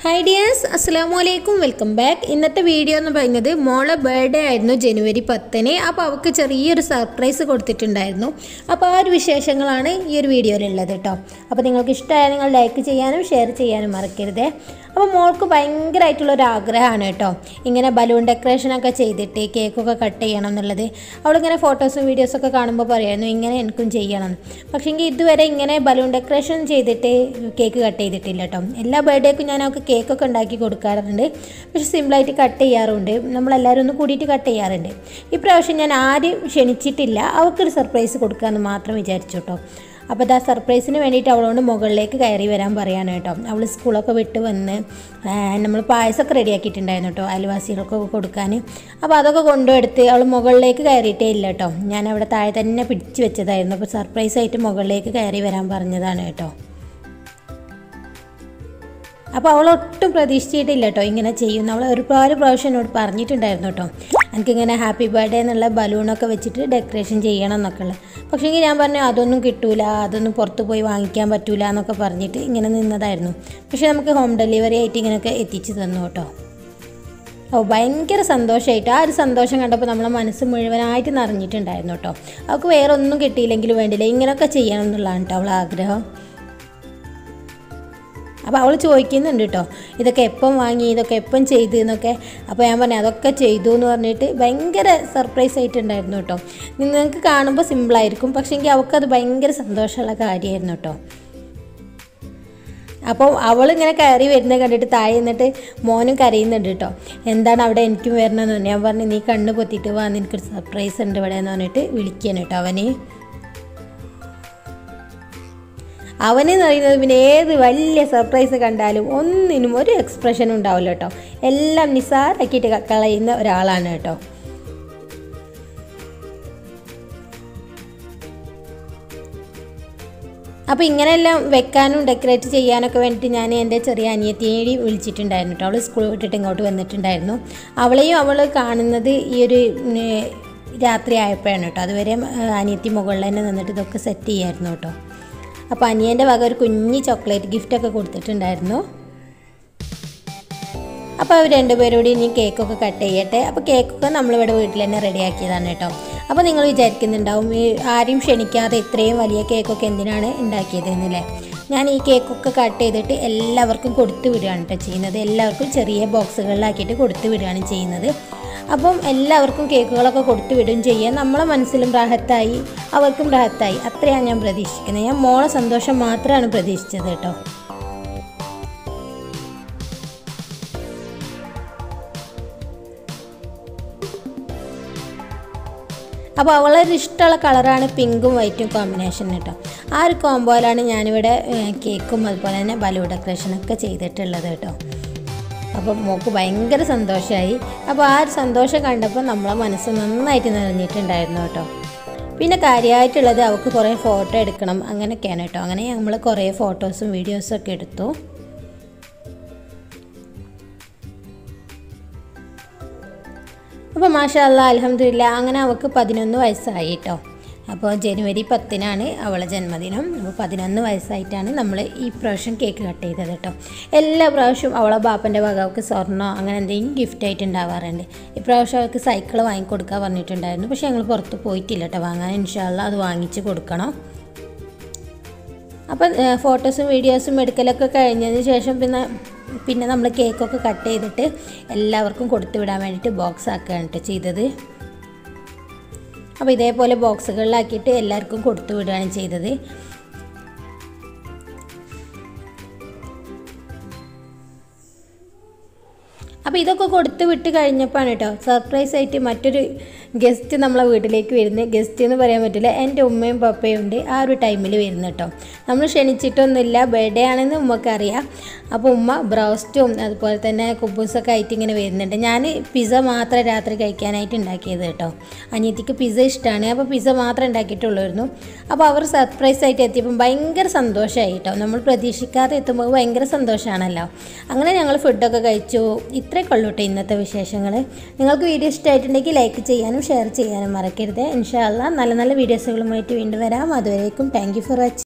hi dears അസ്സാം വലൈക്കും welcome back ഇന്നത്തെ വീഡിയോ എന്ന് പറയുന്നത് മോളെ ബർത്ത്ഡേ ആയിരുന്നു ജനുവരി പത്തിന് അപ്പോൾ അവൾക്ക് ചെറിയൊരു സർപ്രൈസ് കൊടുത്തിട്ടുണ്ടായിരുന്നു അപ്പോൾ ആ ഒരു വിശേഷങ്ങളാണ് ഈ ഒരു വീഡിയോയിലുള്ളത് കേട്ടോ അപ്പോൾ നിങ്ങൾക്ക് ഇഷ്ടമായ നിങ്ങൾ ലൈക്ക് ചെയ്യാനും ഷെയർ ചെയ്യാനും മറക്കരുതേ അപ്പോൾ മോൾക്ക് ഭയങ്കരമായിട്ടുള്ള ഒരു ആഗ്രഹമാണ് കേട്ടോ ഇങ്ങനെ ബലൂൺ ഡെക്കറേഷനൊക്കെ ചെയ്തിട്ട് കേക്കൊക്കെ കട്ട് ചെയ്യണം എന്നുള്ളത് അവളിങ്ങനെ ഫോട്ടോസും വീഡിയോസൊക്കെ കാണുമ്പോൾ പറയായിരുന്നു ഇങ്ങനെ എനിക്കും ചെയ്യണം പക്ഷേ എങ്കിൽ ഇതുവരെ ഇങ്ങനെ ബലൂൺ ഡെക്കറേഷൻ ചെയ്തിട്ട് കേക്ക് കട്ട് ചെയ്തിട്ടില്ല കേട്ടോ എല്ലാ ബർത്ത്ഡേക്കും ഞാൻ അവൾക്ക് കേക്കൊക്കെ ഉണ്ടാക്കി കൊടുക്കാറുണ്ട് പക്ഷെ സിമ്പിളായിട്ട് കട്ട് ചെയ്യാറുണ്ട് നമ്മളെല്ലാവരും ഒന്ന് കൂടിയിട്ട് കട്ട് ചെയ്യാറുണ്ട് ഇപ്രാവശ്യം ഞാൻ ആരും ക്ഷണിച്ചിട്ടില്ല അവൾക്കൊരു സർപ്രൈസ് കൊടുക്കാമെന്ന് മാത്രം വിചാരിച്ചു കേട്ടോ അപ്പോൾ അത് ആ സർപ്രൈസിന് വേണ്ടിയിട്ട് അവളോട് മുകളിലേക്ക് കയറി വരാൻ പറയാണ് കേട്ടോ അവൾ സ്കൂളൊക്കെ വിട്ട് വന്ന് നമ്മൾ പായസമൊക്കെ റെഡിയാക്കിയിട്ടുണ്ടായിരുന്നു കേട്ടോ അയൽവാസികൾക്കൊക്കെ കൊടുക്കാൻ അപ്പോൾ അതൊക്കെ കൊണ്ടുവടുത്ത് അവൾ മുകളിലേക്ക് കയറിയിട്ടേ ഇല്ല കേട്ടോ ഞാൻ അവിടെ താഴെ തന്നെ പിടിച്ച് വെച്ചതായിരുന്നു അപ്പോൾ സർപ്രൈസായിട്ട് മുകളിലേക്ക് കയറി വരാൻ പറഞ്ഞതാണ് കേട്ടോ അപ്പോൾ അവൾ ഒട്ടും പ്രതീക്ഷിച്ചിട്ടില്ല കേട്ടോ ഇങ്ങനെ ചെയ്യുന്നു അവൾ ഒരുപാട് പ്രാവശ്യം എന്നോട് പറഞ്ഞിട്ടുണ്ടായിരുന്നു കേട്ടോ എനിക്കിങ്ങനെ ഹാപ്പി ബർത്ത്ഡേ എന്നുള്ള ബലൂണൊക്കെ വെച്ചിട്ട് ഡെക്കറേഷൻ ചെയ്യണം എന്നൊക്കെ ഉള്ളത് പക്ഷേ എങ്കിൽ ഞാൻ പറഞ്ഞു അതൊന്നും കിട്ടൂല അതൊന്നും പുറത്ത് പോയി വാങ്ങിക്കാൻ പറ്റൂല എന്നൊക്കെ പറഞ്ഞിട്ട് ഇങ്ങനെ നിന്നതായിരുന്നു പക്ഷേ നമുക്ക് ഹോം ഡെലിവറി ആയിട്ട് ഇങ്ങനെയൊക്കെ എത്തിച്ചു തന്നു കേട്ടോ ഓ ഭയങ്കര സന്തോഷമായിട്ട് ആ ഒരു സന്തോഷം കണ്ടപ്പോൾ നമ്മളെ മനസ്സ് മുഴുവനായിട്ട് നിറഞ്ഞിട്ടുണ്ടായിരുന്നു കേട്ടോ അവൾക്ക് വേറെ ഒന്നും കിട്ടിയില്ലെങ്കിലും വേണ്ടില്ല ഇങ്ങനെയൊക്കെ ചെയ്യണം എന്നുള്ളതാണ് കേട്ടോ അവളെ ആഗ്രഹം അപ്പോൾ അവൾ ചോദിക്കുന്നുണ്ട് കേട്ടോ ഇതൊക്കെ എപ്പം വാങ്ങി ഇതൊക്കെ എപ്പം ചെയ്തു എന്നൊക്കെ അപ്പോൾ ഞാൻ പറഞ്ഞു അതൊക്കെ ചെയ്തു എന്ന് പറഞ്ഞിട്ട് ഭയങ്കര സർപ്രൈസ് ആയിട്ടുണ്ടായിരുന്നു കേട്ടോ നിങ്ങൾക്ക് കാണുമ്പോൾ സിമ്പിളായിരിക്കും പക്ഷേ എങ്കിൽ അവൾക്കത് ഭയങ്കര സന്തോഷമുള്ള കാര്യമായിരുന്നു കേട്ടോ അപ്പോൾ അവളിങ്ങനെ കയറി വരുന്നത് കണ്ടിട്ട് താഴെ നിന്നിട്ട് മോനും കരയുന്നുണ്ട് കേട്ടോ എന്താണ് അവിടെ എനിക്കും വരണമെന്ന് പറഞ്ഞു ഞാൻ പറഞ്ഞു നീ കണ്ണ് പൊത്തിയിട്ട് വാ നിനക്കൊരു സർപ്രൈസ് ഉണ്ട് ഇവിടെ എന്ന് പറഞ്ഞിട്ട് വിളിക്കുകയാണ് കേട്ടോ അവന് അവനെന്ന് പറയുന്നത് പിന്നെ ഏത് വലിയ സർപ്രൈസ് കണ്ടാലും ഒന്നിനും ഒരു എക്സ്പ്രഷൻ ഉണ്ടാവില്ല കേട്ടോ എല്ലാം നിസ്സാരാക്കിയിട്ട് കളയുന്ന ഒരാളാണ് കേട്ടോ അപ്പോൾ ഇങ്ങനെയെല്ലാം വെക്കാനും ഡെക്കറേറ്റ് ചെയ്യാനൊക്കെ വേണ്ടിയിട്ട് ഞാൻ എൻ്റെ ചെറിയ അനിയത്തിയെ വിളിച്ചിട്ടുണ്ടായിരുന്നു കേട്ടോ അവൾ സ്കൂൾ വിട്ടിട്ട് ഇങ്ങോട്ട് വന്നിട്ടുണ്ടായിരുന്നു അവളെയും അവൾ കാണുന്നത് ഈ ഒരു രാത്രി ആയപ്പോഴാണ് കേട്ടോ അതുവരെ അനിയത്തി മുകളിൽ തന്നെ നിന്നിട്ട് ഇതൊക്കെ സെറ്റ് ചെയ്യായിരുന്നു കേട്ടോ അപ്പോൾ അനിയൻ്റെ വക ഒരു കുഞ്ഞ് ചോക്ലേറ്റ് ഗിഫ്റ്റൊക്കെ കൊടുത്തിട്ടുണ്ടായിരുന്നു അപ്പോൾ അവർ രണ്ടുപേരും കൂടി ഇനി കേക്കൊക്കെ കട്ട് ചെയ്യട്ടെ അപ്പോൾ കേക്കൊക്കെ നമ്മളിവിടെ വീട്ടിൽ തന്നെ റെഡിയാക്കിയതാണ് കേട്ടോ അപ്പോൾ നിങ്ങൾ വിചാരിക്കുന്നുണ്ടാവും ഈ ആരും ക്ഷണിക്കാതെ ഇത്രയും വലിയ കേക്കൊക്കെ എന്തിനാണ് ഉണ്ടാക്കിയത് എന്നല്ലേ ഞാൻ ഈ കേക്കൊക്കെ കട്ട് ചെയ്തിട്ട് എല്ലാവർക്കും കൊടുത്തു വിടുകയാണ് കേട്ടോ ചെയ്യുന്നത് എല്ലാവർക്കും ചെറിയ ബോക്സുകളിലാക്കിയിട്ട് കൊടുത്തു വിടുകയാണ് ചെയ്യുന്നത് അപ്പം എല്ലാവർക്കും കേക്കുകളൊക്കെ കൊടുത്തു വിടുകയും ചെയ്യാം നമ്മളെ മനസ്സിലും റാഹത്തായി അവർക്കും റാഹത്തായി അത്രയാണ് ഞാൻ പ്രതീക്ഷിക്കുന്നത് ഞാൻ മോളെ സന്തോഷം മാത്രമാണ് പ്രതീക്ഷിച്ചത് കേട്ടോ അപ്പോൾ അവളൊരു ഇഷ്ടമുള്ള കളറാണ് പിങ്കും വൈറ്റും കോമ്പിനേഷൻ കേട്ടോ ആ ഒരു കോമ്പോയിലാണ് ഞാനിവിടെ കേക്കും അതുപോലെ തന്നെ ബലൂൺ ഡെക്കറേഷനൊക്കെ ചെയ്തിട്ടുള്ളത് കേട്ടോ അപ്പോൾ മോൾക്ക് ഭയങ്കര സന്തോഷമായി അപ്പോൾ ആ ഒരു സന്തോഷം കണ്ടപ്പോൾ നമ്മളെ മനസ്സ് നന്നായിട്ട് നിറഞ്ഞിട്ടുണ്ടായിരുന്നു കേട്ടോ പിന്നെ കാര്യമായിട്ടുള്ളത് അവൾക്ക് കുറേ ഫോട്ടോ എടുക്കണം അങ്ങനെയൊക്കെയാണ് കേട്ടോ അങ്ങനെ നമ്മൾ കുറേ ഫോട്ടോസും വീഡിയോസും ഒക്കെ എടുത്തു അപ്പോൾ മാഷാ അല്ല അലഹമില്ല അങ്ങനെ അവൾക്ക് പതിനൊന്ന് വയസ്സായി കേട്ടോ അപ്പോൾ ജനുവരി പത്തിനാണ് അവളെ ജന്മദിനം അപ്പോൾ പതിനൊന്ന് വയസ്സായിട്ടാണ് നമ്മൾ ഈ പ്രാവശ്യം കേക്ക് കട്ട് ചെയ്തത് കേട്ടോ എല്ലാ പ്രാവശ്യവും അവളെ ബാപ്പൻ്റെ വക അവൾക്ക് സ്വർണ്ണോ അങ്ങനെ എന്തെങ്കിലും ഗിഫ്റ്റ് ആയിട്ട് ഉണ്ടാവാറുണ്ട് ഇപ്രാവശ്യം അവൾക്ക് സൈക്കിൾ വാങ്ങിക്കൊടുക്കാൻ പറഞ്ഞിട്ടുണ്ടായിരുന്നു പക്ഷേ ഞങ്ങൾ പുറത്ത് പോയിട്ടില്ല കേട്ടോ വാങ്ങാൻ ഇൻഷാല്ല അത് വാങ്ങിച്ച് കൊടുക്കണം അപ്പം ഫോട്ടോസും വീഡിയോസും എടുക്കലൊക്കെ കഴിഞ്ഞതിന് ശേഷം പിന്നെ പിന്നെ നമ്മൾ കേക്കൊക്കെ കട്ട് ചെയ്തിട്ട് എല്ലാവർക്കും കൊടുത്തു വിടാൻ വേണ്ടിയിട്ട് ബോക്സ് ആക്കുകയാണ് കേട്ടോ ചെയ്തത് അപ്പോൾ ഇതേപോലെ ബോക്സുകളിലാക്കിയിട്ട് എല്ലാവർക്കും കൊടുത്തു വിടുകയാണ് ചെയ്തത് അപ്പോൾ ഇതൊക്കെ കൊടുത്ത് വിട്ട് കഴിഞ്ഞപ്പോഴാണ് കേട്ടോ സർപ്രൈസ് ആയിട്ട് മറ്റൊരു ഗസ്റ്റ് നമ്മളെ വീട്ടിലേക്ക് വരുന്നത് ഗസ്റ്റ് എന്ന് പറയാൻ പറ്റില്ല എൻ്റെ ഉമ്മയും പപ്പയും ഉണ്ട് ആ ഒരു ടൈമിൽ വരുന്നത് കേട്ടോ നമ്മൾ ക്ഷണിച്ചിട്ടൊന്നുമില്ല ബർത്ത്ഡേ ആണെന്ന് ഉമ്മക്കറിയാം അപ്പോൾ ഉമ്മ ബ്രോസ്റ്റും അതുപോലെ തന്നെ കുബൂസൊക്കെ ആയിട്ട് ഇങ്ങനെ വരുന്നുണ്ട് ഞാൻ പിസ്സ മാത്രം രാത്രി കഴിക്കാനായിട്ട് ഉണ്ടാക്കിയത് കേട്ടോ അനിയത്തിക്ക് പിസ്സ ഇഷ്ടമാണ് അപ്പോൾ പിസ്സ മാത്രം ഉണ്ടാക്കിയിട്ടുള്ളായിരുന്നു അപ്പോൾ അവർ സർപ്രൈസ് ആയിട്ട് എത്തിയപ്പം ഭയങ്കര സന്തോഷമായി കേട്ടോ നമ്മൾ പ്രതീക്ഷിക്കാതെ എത്തുമ്പോൾ ഭയങ്കര സന്തോഷമാണല്ലോ അങ്ങനെ ഞങ്ങൾ ഫുഡൊക്കെ കഴിച്ചു ഇത്രയൊക്കെ ഉള്ളൂ കേട്ടോ ഇന്നത്തെ വിശേഷങ്ങൾ നിങ്ങൾക്ക് വീഡിയോ ഇഷ്ടമായിട്ടുണ്ടെങ്കിൽ ലൈക്ക് ചെയ്യാനും ഷെയർ ചെയ്യാനും മറക്കരുത് ഇൻഷാല്ല നല്ല നല്ല വീഡിയോസുകളുമായിട്ട് വീണ്ടും വരാം അതുവരേക്കും താങ്ക് യു ഫോർ വാച്ചിങ്